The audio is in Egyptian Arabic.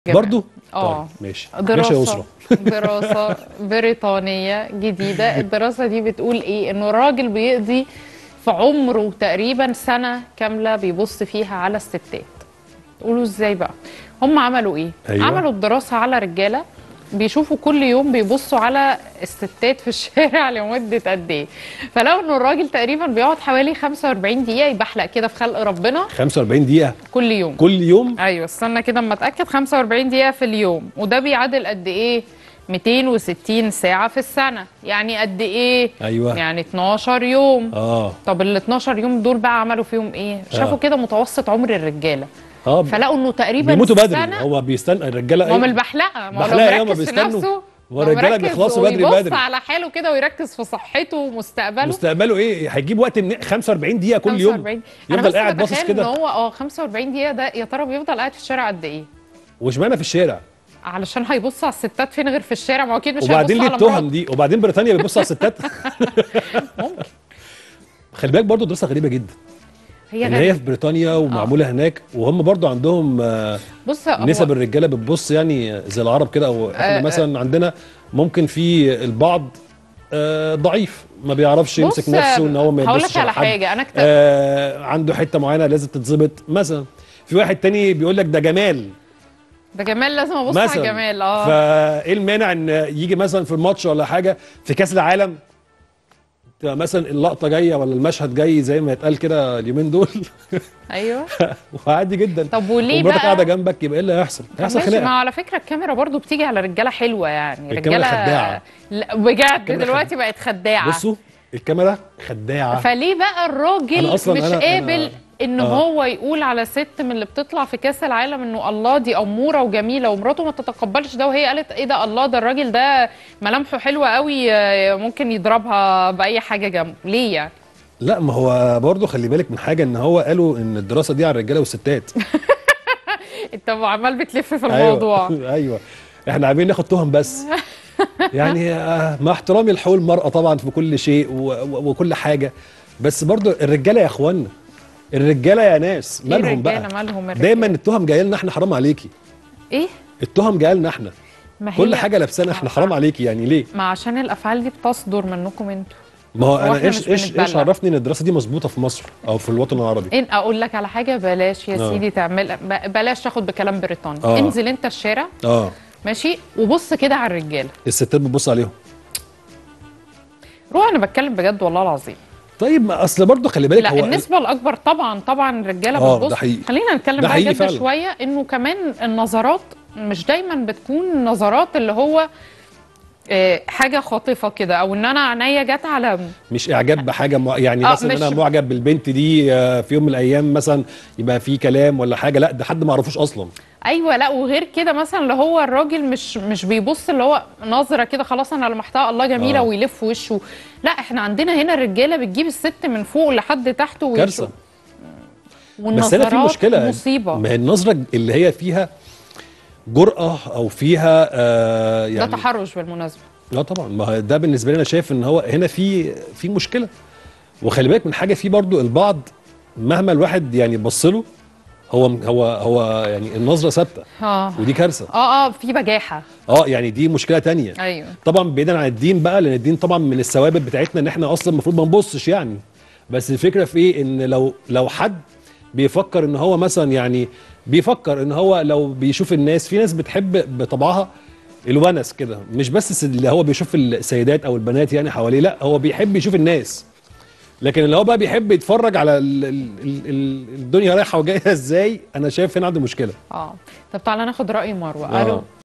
برضو اه طيب ماشي ماشي يا دراسة يسرا دراسة بريطانية جديدة الدراسة دي بتقول ايه انه الراجل بيقضي في عمره تقريبا سنة كاملة بيبص فيها على الستات قولوا ازاي بقى هم عملوا ايه أيوة. عملوا الدراسة على رجالة بيشوفوا كل يوم بيبصوا على الستات في الشارع لمدة قد ايه فلو انه الراجل تقريبا بيقعد حوالي 45 دقيقة يبحلق كده في خلق ربنا 45 دقيقة كل يوم كل يوم ايوه استنى كده اما اتاكد 45 دقيقه في اليوم وده بيعادل قد ايه 260 ساعه في السنه يعني قد ايه أيوة. يعني 12 يوم اه طب ال 12 يوم دول بقى عملوا فيهم ايه شافوا آه. كده متوسط عمر الرجاله اه فلقوا انه تقريبا بيموتوا بدري سنة هو بيستنى الرجالة ما هو من إيه؟ البحلقه ما هو لو بحلقة إيه؟ هما مركز في بيستنوا. نفسه هو الرجالة مركز بيخلصوا بدري ويبص بدري. على حاله كده ويركز في صحته ومستقبله مستقبله ايه هيجيب وقت من 45 دقيقة كل يوم 45 أنا يفضل بس قاعد باصص بتخيل ان كده هو اه 45 دقيقه ده يا ترى بيفضل قاعد في الشارع قد ايه واشمعنى في الشارع علشان هيبص على الستات فين غير في الشارع ما هو اكيد مش وبعدين هيبص ليه على التهم مراته دي وبعدين بريطانيا بتبص على الستات ممكن خلي بالك برضه دراسة غريبة جدا هي ان هي غريبة. في بريطانيا ومعمولة هناك وهم برضه عندهم آه، بص هو نسب الرجاله بتبص يعني زي العرب كده او احنا آه، مثلا عندنا ممكن في البعض آه، ضعيف ما بيعرفش يمسك بص، نفسه ان هو ما هقول يبصش لك على حد. حاجة، أنا كتب- آه عنده حته معينه لازم تتظبط مثلا في واحد تاني بيقول لك ده جمال ده جمال لازم ابص على مثلا جمال اه فايه المانع ان يجي مثلا في الماتش ولا حاجه في كاس العالم تبقى مثلا اللقطه جايه ولا المشهد جاي زي ما يتقال كده اليومين دول ايوه وعادي جدا طب وليه ومراتك بقى؟ قاعده جنبك يبقى ايه اللي هيحصل؟ هيحصل ماشي ما خناقه على فكره الكاميرا برضو بتيجي على رجاله حلوه يعني الكاميرا رجاله خداعة. لا بجد الكاميرا دلوقتي بقت خداعه بصوا الكاميرا خداعه فليه بقى الراجل أنا أصلاً مش أنا- قابل أنا- ان آه. هو يقول على ست من اللي بتطلع في كاس العالم انه الله دي اموره وجميله ومراته ما تتقبلش ده وهي قالت ايه ده الله ده الراجل ده ملامحه حلوه قوي آه، ممكن يضربها باي حاجه جنبه ليه يعني لا ما هو برضه خلي بالك من حاجه ان هو قالوا ان الدراسه دي على الرجاله والستات انت عمال بتلف في الموضوع ايوه ايوه احنا عايزين ناخد تهم بس يعني آه، مع احترامي لحقوق المراه طبعا في كل شيء و- و- وكل حاجه بس برضه الرجاله يا اخوانا الرجاله يا ناس ايه مالهم بقى الرجالة مالهم الرجالة؟ دايما التهم جايه لنا احنا حرام عليكي ايه التهم جايه لنا احنا ما هي كل حاجه لابسانا احنا حرام عليكي يعني ليه ما عشان الافعال دي بتصدر منكم انتوا ما هو هو انا إحنا ايش مش ايش ايش بنتبلع. عرفني ان الدراسه دي مظبوطه في مصر او في الوطن العربي ان اقول لك على حاجه بلاش يا آه. سيدي تعمل ب- بلاش تاخد بكلام بريطاني آه. انزل انت الشارع اه ماشي وبص كده على الرجاله الستات بتبص عليهم روح انا بتكلم بجد والله العظيم طيب ما اصل برضه خلي بالك لا هو النسبه الاكبر طبعا طبعا الرجاله آه، بتبص ده حقيقي. خلينا نتكلم ده بقى حقيقي جد فعلا. شويه انه كمان النظرات مش دايما بتكون نظرات اللي هو آه، حاجه خاطفه كده او ان انا عينيا جت على مش اعجاب بحاجه مع... يعني آه، مثلا مش- انا معجب بالبنت دي آه، في يوم من الايام مثلا يبقى في كلام ولا حاجه لا ده حد ما اعرفوش اصلا ايوه لا وغير كده مثلا اللي هو الراجل مش مش بيبص اللي هو نظره كده خلاص انا لمحتها الله جميله آه. ويلف وشه لا احنا عندنا هنا الرجاله بتجيب الست من فوق لحد تحت ويشوف. كارثه بس والنظرات هنا في مشكله مصيبه ما هي النظره اللي هي فيها جرأة او فيها آه ده يعني تحرش بالمناسبه لا طبعا ما هو ده بالنسبه لي انا شايف ان هو هنا في في مشكله وخلي بالك من حاجه في برضو البعض مهما الواحد يعني بص له هو هو هو يعني النظره ثابته اه ودي كارثه اه اه في بجاحه اه يعني دي مشكله تانية ايوه طبعا بعيدا عن الدين بقى لان الدين طبعا من الثوابت بتاعتنا ان احنا اصلا المفروض ما نبصش يعني بس الفكره في ايه ان لو لو حد بيفكر ان هو مثلا يعني بيفكر ان هو لو بيشوف الناس في ناس بتحب بطبعها الونس كده مش بس الس- اللي هو بيشوف السيدات او البنات يعني حواليه لا هو بيحب يشوف الناس لكن اللي هو بقى بيحب يتفرج على ال ال ال ال الدنيا رايحه وجايه ازاي انا شايف هنا عنده مشكله اه طب تعالى ناخد راي مروه آه. الو